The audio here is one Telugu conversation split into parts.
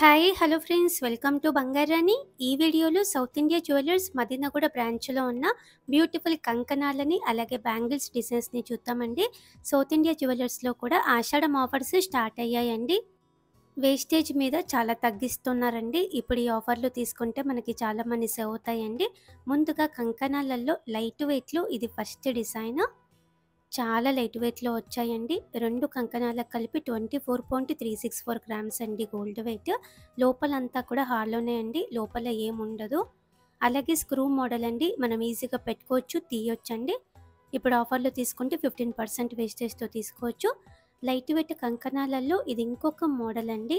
hi hello friends welcome to Bangarani ఈ వీడియోలో సౌత్ ఇండియా జ్యువెలర్స్ మదీనగూడ బ్రాంచ్లో ఉన్న బ్యూటిఫుల్ కంకణాలని అలాగే బ్యాంగిల్స్ డిజైన్స్ని చూద్దామండి సౌత్ ఇండియా జ్యువెలర్స్లో కూడా ఆషాఢం ఆఫర్స్ స్టార్ట్ అయ్యాయండి వేస్టేజ్ మీద చాలా తగ్గిస్తున్నారండి ఇప్పుడు ఈ ఆఫర్లు తీసుకుంటే మనకి చాలా మనీ సేవ్ అవుతాయండి ముందుగా కంకణాలలో లైట్ వెయిట్లో ఇది ఫస్ట్ డిజైన్ చాలా లైట్ వెయిట్లో వచ్చాయండి రెండు కంకణాలకు కలిపి twenty four point three six four grams అండి గోల్డ్ వెయిట్ లోపలంతా కూడా హార్లోనే అండి లోపల ఏముండదు అలాగే స్క్రూ మోడల్ అండి మనం ఈజీగా పెట్టుకోవచ్చు తీయొచ్చండి ఇప్పుడు ఆఫర్లో తీసుకుంటే ఫిఫ్టీన్ పర్సెంట్ వేస్టేజ్తో తీసుకోవచ్చు లైట్ వెయిట్ కంకణాలలో ఇది ఇంకొక మోడల్ అండి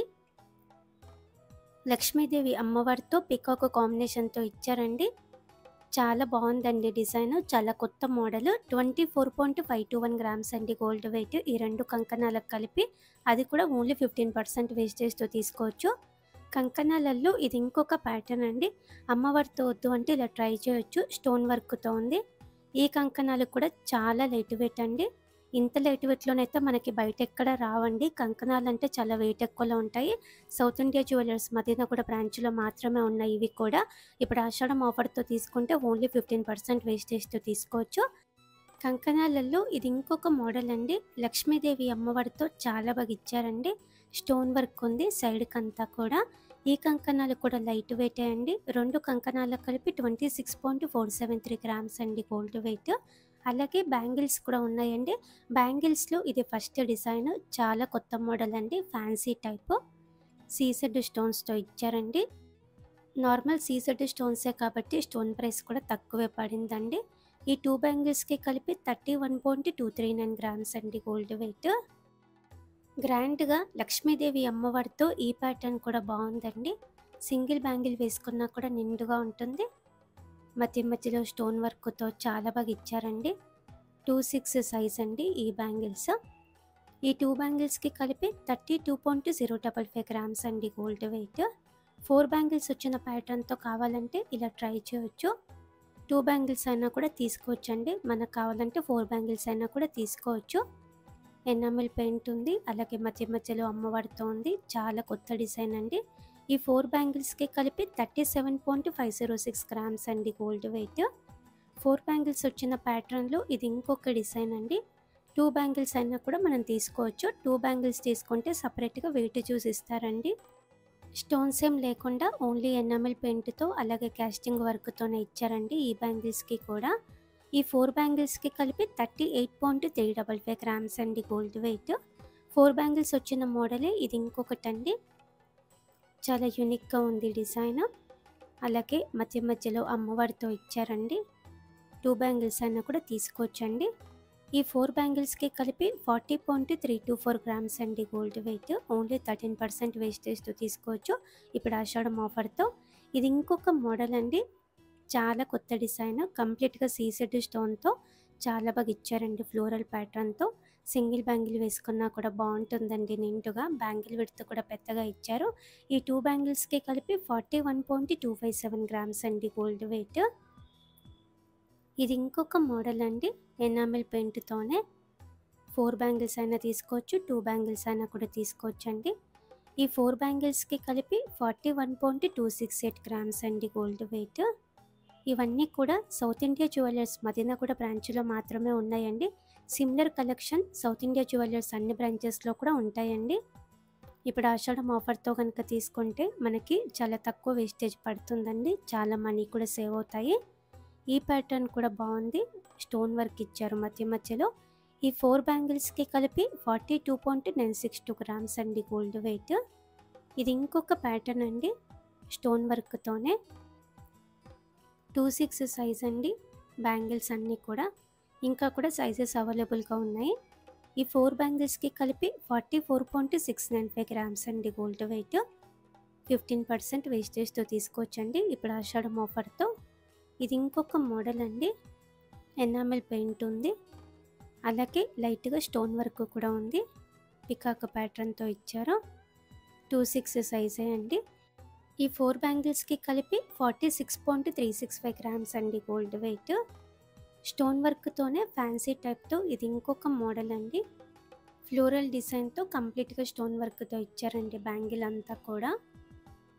లక్ష్మీదేవి అమ్మవారితో పికాక్ కాంబినేషన్తో ఇచ్చారండి చాలా బాగుందండి డిజైన్ చాలా కొత్త model twenty four point five two one grams అండి గోల్డ్ వెయిట్ ఈ రెండు కంకణాలకు కలిపి అది కూడా ఓన్లీ ఫిఫ్టీన్ పర్సెంట్ వేస్టేజ్తో తీసుకోవచ్చు కంకణాలలో ఇది ఇంకొక ప్యాటర్న్ అండి అమ్మవారితో వద్దు అంటే ఇలా ట్రై చేయొచ్చు స్టోన్ వర్క్తో ఉంది ఈ కంకణాలు కూడా చాలా లైట్ వెయిట్ అండి ఇంత లైట్ వెయిట్లోనైతే మనకి బయట ఎక్కడ రావండి కంకణాలు అంటే చాలా వెయిట్ ఎక్కువలో ఉంటాయి సౌత్ ఇండియా జ్యువెలర్స్ మదీనా కూడా బ్రాంచ్లో మాత్రమే ఉన్నాయి ఇవి కూడా ఇప్పుడు ఆషాఢం ఆఫర్తో తీసుకుంటే ఓన్లీ ఫిఫ్టీన్ పర్సెంట్ వేస్టేజ్తో తీసుకోవచ్చు కంకణాలలో ఇది ఇంకొక మోడల్ అండి లక్ష్మీదేవి అమ్మవారితో చాలా బాగా ఇచ్చారండి స్టోన్ వర్క్ ఉంది సైడ్కి అంతా కూడా ఈ కంకణాలు కూడా లైట్ వెయిట్ అండి రెండు కంకణాలకు కలిపి twenty six point four seven three grams అండి గోల్డ్ వెయిట్ అలాగే బ్యాంగిల్స్ కూడా ఉన్నాయండి బ్యాంగిల్స్లో ఇది ఫస్ట్ డిజైన్ చాలా కొత్త మోడల్ అండి ఫ్యాన్సీ టైప్ సీసెడ్ స్టోన్స్తో ఇచ్చారండి నార్మల్ సీసెడ్ స్టోన్సే కాబట్టి స్టోన్ ప్రైస్ కూడా తక్కువే పడిందండి ఈ టూ బ్యాంగిల్స్కి కలిపి thirty one point two three nine grams అండి గోల్డ్ వెయిట్ గ్రాండ్గా లక్ష్మీదేవి అమ్మవారితో ఈ ప్యాటర్న్ కూడా బాగుందండి సింగిల్ బ్యాంగిల్ వేసుకున్నా కూడా నిండుగా ఉంటుంది మధ్య మధ్యలో స్టోన్ వర్క్తో చాలా బాగా ఇచ్చారండి టూ సిక్స్ సైజ్ అండి ఈ బ్యాంగిల్స్ ఈ టూ బ్యాంగిల్స్కి కలిపి thirty two point zero double five grams అండి గోల్డ్ వెయిట్ ఫోర్ బ్యాంగిల్స్ వచ్చిన ప్యాటర్న్తో కావాలంటే ఇలా ట్రై చేయొచ్చు టూ బ్యాంగిల్స్ అయినా కూడా తీసుకోవచ్చు అండి మనకు కావాలంటే ఫోర్ బ్యాంగిల్స్ అయినా కూడా తీసుకోవచ్చు ఎనామిల్ పెయింట్ ఉంది అలాగే మధ్య మధ్యలో అమ్మవారితో ఉంది చాలా కొత్త డిజైన్ అండి ఈ ఫోర్ బ్యాంగిల్స్కి కలిపి thirty seven point five zero six grams అండి గోల్డ్ వెయిట్ ఫోర్ బ్యాంగిల్స్ వచ్చిన ప్యాటర్న్లో ఇది ఇంకొక డిజైన్ అండి టూ బ్యాంగిల్స్ అయినా కూడా మనం తీసుకోవచ్చు టూ బ్యాంగిల్స్ తీసుకుంటే సపరేట్గా వెయిట్ చూసి ఇస్తారండి స్టోన్స్ ఏం లేకుండా ఓన్లీ ఎనామిల్ పెయింట్తో అలాగే క్యాస్టింగ్ వర్క్తోనే ఇచ్చారండి ఈ బ్యాంగిల్స్కి కూడా ఈ ఫోర్ బ్యాంగిల్స్కి కలిపి thirty eight point three double five grams అండి గోల్డ్ వెయిట్ ఫోర్ బ్యాంగిల్స్ వచ్చిన మోడలే ఇది ఇంకొకటి అండి చాలా యూనిక్గా ఉంది డిజైన్ అలాగే మధ్య మధ్యలో అమ్మవారితో ఇచ్చారండి టూ బ్యాంగిల్స్ అయినా కూడా తీసుకోవచ్చండి ఈ ఫోర్ బ్యాంగిల్స్కి కలిపి forty point three two four grams అండి gold weight only thirteen percent వేస్టేజ్తో తీసుకోవచ్చు ఇప్పుడు ఆషాఢం ఆఫర్తో ఇది ఇంకొక మోడల్ అండి చాలా కొత్త డిజైన్ కంప్లీట్గా సీసెడ్ స్టోన్తో చాలా బాగా ఇచ్చారండి ఫ్లోరల్ ప్యాటర్న్తో సింగిల్ బ్యాంగిల్ వేసుకున్నా కూడా బాగుంటుందండి నిండుగా బ్యాంగిల్ విడత కూడా పెద్దగా ఇచ్చారు ఈ టూ బ్యాంగిల్స్కి కలిపి forty one point two five seven grams అండి గోల్డ్ వెయిట్ ఇది ఇంకొక మోడల్ అండి ఎనామిల్ పెయింట్తోనే ఫోర్ బ్యాంగిల్స్ అయినా తీసుకోవచ్చు టూ బ్యాంగిల్స్ అయినా కూడా తీసుకోవచ్చు అండి ఈ ఫోర్ బ్యాంగిల్స్కి కలిపి forty one point two six eight grams అండి గోల్డ్ వెయిట్ ఇవన్నీ కూడా సౌత్ ఇండియా జ్యువెలర్స్ మదీనాగూడ బ్రాంచ్లో మాత్రమే ఉన్నాయండి similar collection south India jewellers అన్ని బ్రాంచెస్లో కూడా ఉంటాయండి ఇప్పుడు ఆషాఢం ఆఫర్తో కనుక తీసుకుంటే మనకి చాలా తక్కువ వేస్టేజ్ పడుతుందండి చాలా మనీ కూడా సేవ్ అవుతాయి ఈ ప్యాటర్న్ కూడా బాగుంది స్టోన్ వర్క్ ఇచ్చారు మధ్య మధ్యలో ఈ ఫోర్ బ్యాంగిల్స్కి కలిపి forty two point nine six two grams అండి గోల్డ్ వెయిట్ ఇది ఇంకొక ప్యాటర్న్ అండి స్టోన్ వర్క్తోనే టూ సిక్స్ సైజ్ అండి బ్యాంగిల్స్ అన్నీ కూడా ఇంకా కూడా సైజెస్ అవైలబుల్గా ఉన్నాయి ఈ ఫోర్ బ్యాంగిల్స్కి కలిపి forty four point six nine five grams అండి గోల్డ్ వెయిట్ ఫిఫ్టీన్ పర్సెంట్ వేస్టేజ్తో తీసుకోవచ్చండి ఇప్పుడు ఆషాఢం ఆఫర్తో ఇది ఇంకొక మోడల్ అండి ఎనామిల్ పెయింట్ ఉంది అలాగే లైట్గా స్టోన్ వర్క్ కూడా ఉంది పికాక్ ప్యాటర్న్తో ఇచ్చారు టూ సిక్స్ సైజే అండి ఈ ఫోర్ బ్యాంగిల్స్కి కలిపి forty six point three six five grams అండి గోల్డ్ వెయిట్ స్టోన్ వర్క్తోనే ఫ్యాన్సీ టైప్తో ఇది ఇంకొక మోడల్ అండి ఫ్లోరల్ డిజైన్తో కంప్లీట్గా స్టోన్ వర్క్తో ఇచ్చారండి బ్యాంగిల్ అంతా కూడా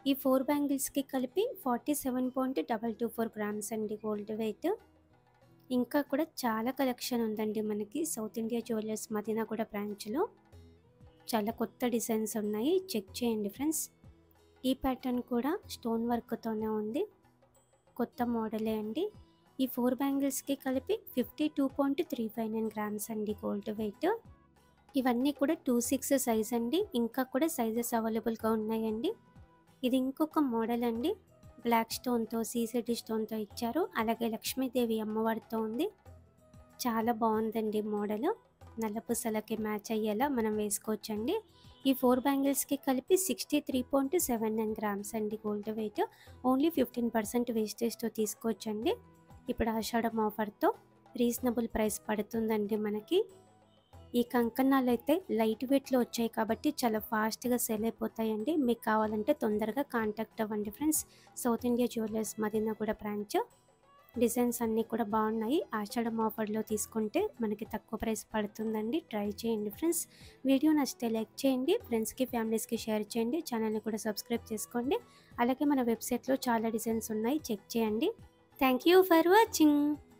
ఈ ఫోర్ బ్యాంగిల్స్కి కలిపి forty seven point double two four grams అండి గోల్డ్ వెయిట్ ఇంకా కూడా చాలా కలెక్షన్ ఉందండి మనకి సౌత్ ఇండియా జ్యువెలర్స్ మదీనాగూడ బ్రాంచ్లో చాలా కొత్త డిజైన్స్ ఉన్నాయి చెక్ చేయండి ఫ్రెండ్స్ ఈ ప్యాటర్న్ కూడా స్టోన్ వర్క్తోనే ఉంది కొత్త మోడలే అండి ఈ ఫోర్ బ్యాంగిల్స్కి కలిపి fifty two point three five nine grams అండి గోల్డ్ వెయిట్ ఇవన్నీ కూడా టూ సిక్స్ సైజ్ అండి ఇంకా కూడా సైజెస్ అవైలబుల్గా ఉన్నాయండి ఇది ఇంకొక మోడల్ అండి బ్లాక్ స్టోన్తో సీసెడ్ స్టోన్తో ఇచ్చారు అలాగే లక్ష్మీదేవి అమ్మవారితో ఉంది చాలా బాగుందండి మోడల్ నల్లపూసలకి మ్యాచ్ అయ్యేలా మనం వేసుకోవచ్చండి ఈ ఫోర్ బ్యాంగిల్స్కి కలిపి sixty three point seven nine grams అండి gold weight only fifteen percent వేస్టేజ్తో తీసుకోవచ్చండి ఇప్పుడు ఆషాఢం ఆఫర్తో రీజనబుల్ ప్రైస్ పడుతుందండి మనకి ఈ కంకణాలు అయితే లైట్ వెయిట్లో వచ్చాయి కాబట్టి చాలా ఫాస్ట్గా సెల్ అయిపోతాయండి మీకు కావాలంటే తొందరగా కాంటాక్ట్ అవ్వండి friends south India jewellers Madinaguda branch designs అన్నీ కూడా బాగున్నాయి ఆషాఢం ఆఫర్లో తీసుకుంటే మనకి తక్కువ ప్రైస్ పడుతుందండి ట్రై చేయండి ఫ్రెండ్స్ వీడియో నచ్చితే లైక్ చేయండి ఫ్రెండ్స్కి ఫ్యామిలీస్కి షేర్ చేయండి ఛానల్ని కూడా సబ్స్క్రైబ్ చేసుకోండి అలాగే మన వెబ్సైట్లో చాలా డిజైన్స్ ఉన్నాయి చెక్ చేయండి థ్యాంక్ యూ ఫర్ వాచింగ్